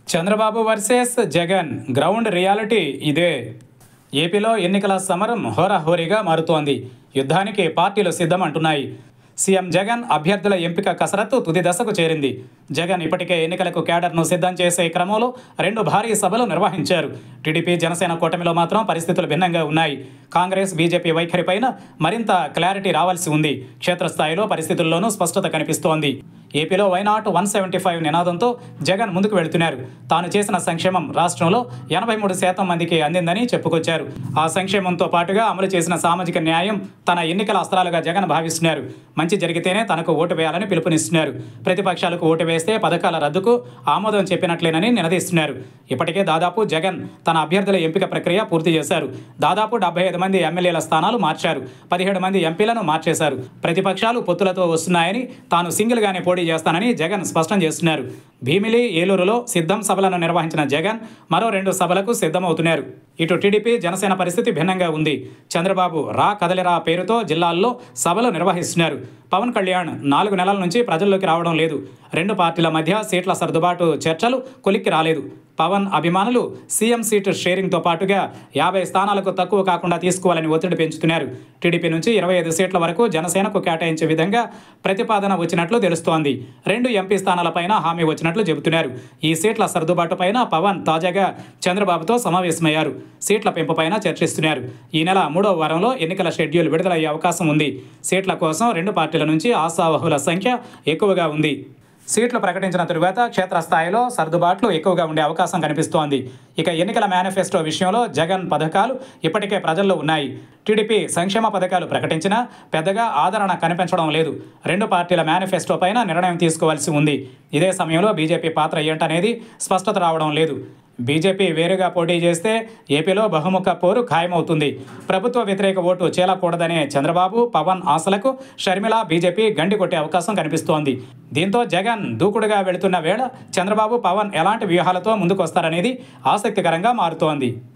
Chandrababu versus Jagan ground reality ఇదే ఏపీలో ఎన్నికల సమరం హోరాహోరీగా మారుతోంది యుద్ధానికి పార్టీలు సిద్ధమంటున్నాయి సీఎం జగన్ అభ్యర్థుల ఎంపిక కసరత్తు తుది దశకు చేరింది జగన్ ఇప్పటికే ఎన్నికలకు క్యాడర్ను సిద్ధం చేసే క్రమంలో రెండు భారీ సభలు నిర్వహించారు టీడీపీ జనసేన కూటమిలో మాత్రం పరిస్థితులు భిన్నంగా ఉన్నాయి కాంగ్రెస్ బీజేపీ వైఖరిపైన మరింత క్లారిటీ రావాల్సి ఉంది క్షేత్రస్థాయిలో పరిస్థితుల్లోనూ స్పష్టత కనిపిస్తోంది ఏపీలో వైనాట్ వన్ సెవెంటీ ఫైవ్ నినాదంతో జగన్ ముందుకు వెళుతున్నారు తాను చేసిన సంక్షేమం రాష్ట్రంలో ఎనభై మూడు శాతం మందికి అందిందని చెప్పుకొచ్చారు ఆ సంక్షేమంతో పాటుగా అమలు చేసిన సామాజిక న్యాయం తన ఎన్నికల అస్త్రాలుగా జగన్ భావిస్తున్నారు మంచి జరిగితేనే తనకు ఓటు వేయాలని పిలుపునిస్తున్నారు ప్రతిపక్షాలకు ఓటు వేస్తే పథకాల రద్దుకు ఆమోదం చెప్పినట్లేనని నిలదీస్తున్నారు ఇప్పటికే దాదాపు జగన్ తన అభ్యర్థుల ఎంపిక ప్రక్రియ పూర్తి చేశారు దాదాపు డెబ్బై ఐదు మంది ఎమ్మెల్యేల స్థానాలు మార్చారు పదిహేడు మంది ఎంపీలను మార్చేశారు ప్రతిపక్షాలు పొత్తులతో వస్తున్నాయని తాను సింగిల్గానే పోటీ చేస్తానని జగన్ స్పష్టం చేస్తున్నారు భీమిలి ఏలూరులో సిద్ధం సభలను నిర్వహించిన జగన్ మరో రెండు సభలకు సిద్ధమవుతున్నారు ఇటు టీడీపీ జనసేన పరిస్థితి భిన్నంగా ఉంది చంద్రబాబు రా కదలిరా పేరుతో జిల్లాల్లో సభలు నిర్వహిస్తున్నారు పవన్ కళ్యాణ్ నాలుగు నెలల నుంచి ప్రజల్లోకి రావడం లేదు రెండు పార్టీల మధ్య సీట్ల సర్దుబాటు చర్చలు కొలిక్కి రాలేదు పవన్ అభిమానులు సీఎం సీటు షేరింగ్తో పాటుగా యాభై స్థానాలకు తక్కువ కాకుండా తీసుకోవాలని ఒత్తిడి పెంచుతున్నారు టీడీపీ నుంచి ఇరవై ఐదు సీట్ల వరకు జనసేనకు కేటాయించే విధంగా ప్రతిపాదన వచ్చినట్లు తెలుస్తోంది రెండు ఎంపీ స్థానాలపైన హామీ వచ్చినట్లు చెబుతున్నారు ఈ సీట్ల సర్దుబాటుపైన పవన్ తాజాగా చంద్రబాబుతో సమావేశమయ్యారు సీట్ల పెంపుపైన చర్చిస్తున్నారు ఈ నెల మూడో వారంలో ఎన్నికల షెడ్యూల్ విడుదలయ్యే అవకాశం ఉంది సీట్ల కోసం రెండు పార్టీల నుంచి ఆశావహుల సంఖ్య ఎక్కువగా ఉంది సీట్లు ప్రకటించిన తరువాత క్షేత్రస్థాయిలో సర్దుబాట్లు ఎక్కువగా ఉండే అవకాశం కనిపిస్తోంది ఇక ఎన్నికల మేనిఫెస్టో విషయంలో జగన్ పథకాలు ఇప్పటికే ప్రజల్లో ఉన్నాయి టీడీపీ సంక్షేమ పథకాలు ప్రకటించినా పెద్దగా ఆదరణ కనిపించడం లేదు రెండు పార్టీల మేనిఫెస్టో పైన నిర్ణయం తీసుకోవాల్సి ఉంది ఇదే సమయంలో బీజేపీ పాత్ర ఏంటనేది స్పష్టత రావడం లేదు బీజేపీ వేరుగా పోటీ చేస్తే ఏపీలో బహుముఖ పోరు ఖాయమవుతుంది ప్రభుత్వ వ్యతిరేక ఓటు చేలకూడదనే చంద్రబాబు పవన్ ఆశలకు షర్మిల బీజేపీ గండి కొట్టే అవకాశం కనిపిస్తోంది దీంతో జగన్ దూకుడుగా వెళుతున్న వేళ చంద్రబాబు పవన్ ఎలాంటి వ్యూహాలతో ముందుకొస్తారనేది ఆసక్తికరంగా మారుతోంది